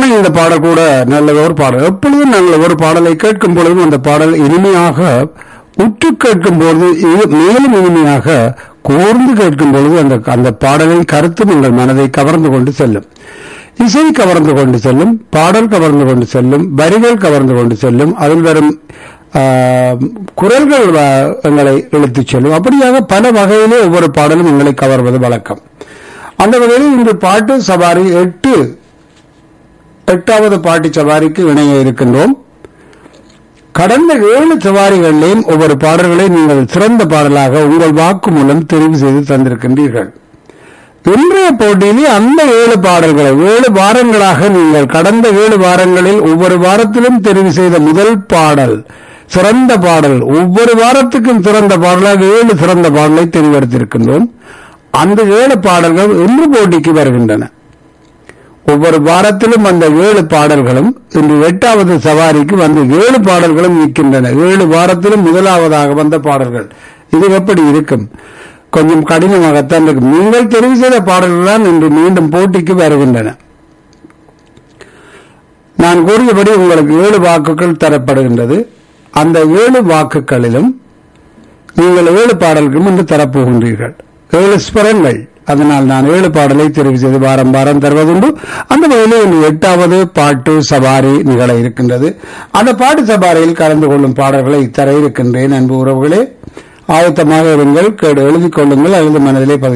உண்மையான இந்த பாடல் கூட நல்ல ஒரு பாடல் எப்பொழுதும் நாங்கள் ஒரு பாடலை கேட்கும் பொழுதும் அந்த பாடல் இனிமையாக உற்று கேட்கும் பொழுது இது மேலும் இனிமையாக கூர்ந்து கேட்கும் பொழுது அந்த அந்த பாடலின் கருத்து உங்கள் மனதை கவர்ந்து கொண்டு செல்லும் இசை கவர்ந்து கொண்டு செல்லும் பாடல் கவர்ந்து கொண்டு செல்லும் வரிகள் கவர்ந்து கொண்டு செல்லும் அதில் வரும் ஆஹ், குரல்கள் வ- எங்களை இழுத்துச் செல்லும் அப்படியாக பல வகையிலே ஒவ்வொரு பாடலும் எங்களை கவர்வது வழக்கம் அந்த வகையில் இன்று பாட்டு சவாரி எட்டு எட்டாவது பாட்டு சவாரிக்கு இணைய இருக்கின்றோம் கடந்த ஏழு சவாரிகளிலேயும் ஒவ்வொரு பாடல்களை நீங்கள் சிறந்த பாடலாக உங்கள் வாக்கு மூலம் தெரிவு செய்து தந்திருக்கின்றீர்கள் இன்றைய போட்டியிலே அந்த ஏழு பாடல்களை ஏழு வாரங்களாக நீங்கள் கடந்த ஏழு வாரங்களில் ஒவ்வொரு வாரத்திலும் தெரிவு செய்த முதல் பாடல் சிறந்த பாடல் ஒவ்வொரு வாரத்துக்கும் சிறந்த பாடலாக ஏழு சிறந்த பாடலை தெரிவெடுத்திருக்கின்றோம் அந்த ஏழு பாடல்கள் இன்று போட்டிக்கு வருகின்றன ஒவ்வொரு வாரத்திலும் அந்த ஏழு பாடல்களும் இன்று எட்டாவது சவாரிக்கு வந்து ஏழு பாடல்களும் நிற்கின்றன ஏழு வாரத்திலும் முதலாவதாக வந்த பாடல்கள் இது எப்படி இருக்கும் கொஞ்சம் கடினமாகத்தான் இருக்கும் நீங்கள் தெரிவு செய்த பாடல்கள் தான் இன்று மீண்டும் போட்டிக்கு வருகின்றன நான் கூறியபடி உங்களுக்கு ஏழு வாக்குகள் தரப்படுகின்றது அந்த ஏழு வாக்குகளிலும் நீங்கள் ஏழு பாடல்களும் இன்று தரப்போகின்றீர்கள் ஏழு ஸ்வரங்கள் அதனால் நான் ஏழு பாடலை தெரிவு செய்து வாரம் வாரம் தருவதுண்டு அந்த வகையில் இன்று எட்டாவது பாட்டு சவாரி நிகழ இருக்கின்றது அந்த பாட்டு சவாரியில் கலந்து கொள்ளும் பாடல்களை தர இருக்கின்றேன் அன்பு உறவுகளே ஆயத்தமாக இருங்கள் கேடு எழுதிக் கொள்ளுங்கள் அல்லது மனதிலே பதிவு